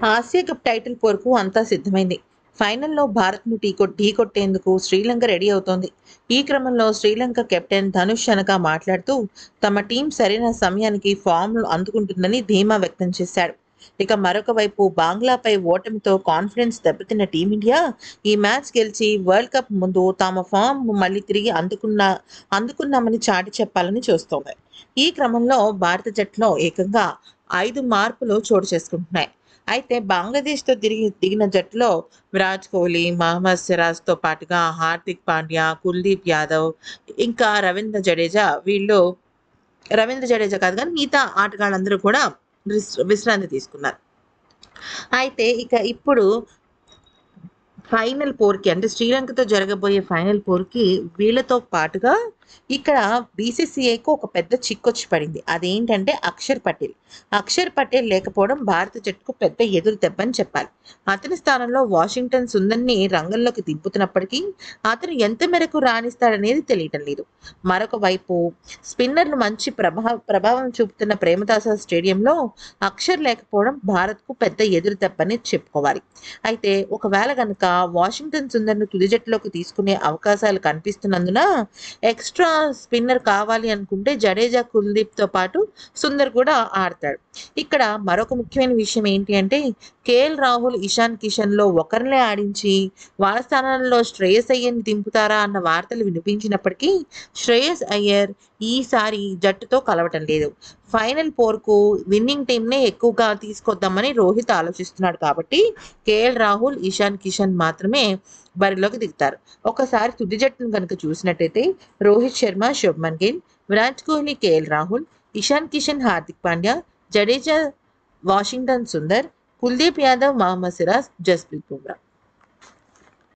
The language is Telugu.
ఆసియా కప్ టైటిల్ పోరుకు అంతా సిద్ధమైంది ఫైనల్లో భారత్ను ఢీకొ ఢీకొట్టేందుకు శ్రీలంక రెడీ అవుతోంది ఈ క్రమంలో శ్రీలంక కెప్టెన్ ధనుష్ శనక మాట్లాడుతూ తమ టీం సరైన సమయానికి ఫామ్లు అందుకుంటుందని ధీమా వ్యక్తం చేశాడు ఇక మరొక వైపు బంగ్లాపై ఓటమితో కాన్ఫిడెన్స్ దెబ్బతిన్న టీమిండియా ఈ మ్యాచ్ గెలిచి వరల్డ్ కప్ ముందు తమ ఫామ్ మళ్ళీ తిరిగి అందుకున్న అందుకున్నామని చాటి చెప్పాలని చూస్తోంది ఈ క్రమంలో భారత జట్టులో ఏకంగా ఐదు మార్పులు చోటు చేసుకుంటున్నాయి అయితే బంగ్లాదేశ్తో తిరిగి దిగిన జట్టులో విరాట్ కోహ్లీ మహమ్మద్ సిరాజ్తో పాటుగా హార్దిక్ పాండ్యా కుల్దీప్ యాదవ్ ఇంకా రవీంద్ర జడేజా వీళ్ళు రవీంద్ర జడేజా కాదు కానీ మిగతా ఆటగాళ్ళందరూ కూడా విస్- విశ్రాంతి తీసుకున్నారు అయితే ఇక ఇప్పుడు ఫైనల్ పోర్కి అంటే శ్రీలంకతో జరగబోయే ఫైనల్ పోర్కి వీళ్ళతో పాటుగా ఇక్కడ బీసీసీఐకి ఒక పెద్ద చిక్కొచ్చి పడింది అదేంటంటే అక్షర్ పటేల్ అక్షర్ పటేల్ లేకపోవడం భారత జట్టుకు పెద్ద ఎదురు దెబ్బని చెప్పాలి అతని స్థానంలో వాషింగ్టన్ సుందర్ని రంగంలోకి దింపుతున్నప్పటికీ అతను ఎంత మేరకు రాణిస్తాడనేది తెలియటం లేదు మరొక వైపు స్పిన్నర్లు మంచి ప్రభావ ప్రభావం చూపుతున్న ప్రేమదాస స్టేడియంలో అక్షర్ లేకపోవడం భారత్కు పెద్ద ఎదురు దెబ్బని చెప్పుకోవాలి అయితే ఒకవేళ కనుక వాషింగ్టన్ సుందర్ను తుది జట్టులోకి తీసుకునే అవకాశాలు కనిపిస్తున్నందున ఎక్స్ట్రా స్పిన్నర్ కావాలి అనుకుంటే జడేజా కుల్దీప్తో పాటు సుందర్ కూడా ఆడతాడు ఇక్కడ మరొక ముఖ్యమైన విషయం ఏంటి అంటే కేఎల్ రాహుల్ ఇషాన్ కిషన్లో ఒకరినే ఆడించి వాళ్ళ స్థానంలో శ్రేయస్ అయ్యర్ని దింపుతారా అన్న వార్తలు వినిపించినప్పటికీ శ్రేయస్ అయ్యర్ ఈసారి జట్టుతో కలవటం లేదు ఫైనల్ పోర్కు విన్నింగ్ టీంనే ఎక్కువగా తీసుకొద్దామని రోహిత్ ఆలోచిస్తున్నాడు కాబట్టి కేఎల్ రాహుల్ ఇషాన్ కిషన్ మాత్రమే బరిలోకి దిగుతారు ఒకసారి తుది జట్టును కనుక చూసినట్టయితే రోహిత్ శర్మ శుభ్మన్ గిల్ విరాట్ కోహ్లీ కేఎల్ రాహుల్ ఇషాన్ కిషన్ హార్దిక్ పాండ్యా జడేజా వాషింగ్టన్ సుందర్ కుల్దీప్ యాదవ్ మహమ్మద్ సిరాజ్ జస్ప్రీత్ బుమ్రా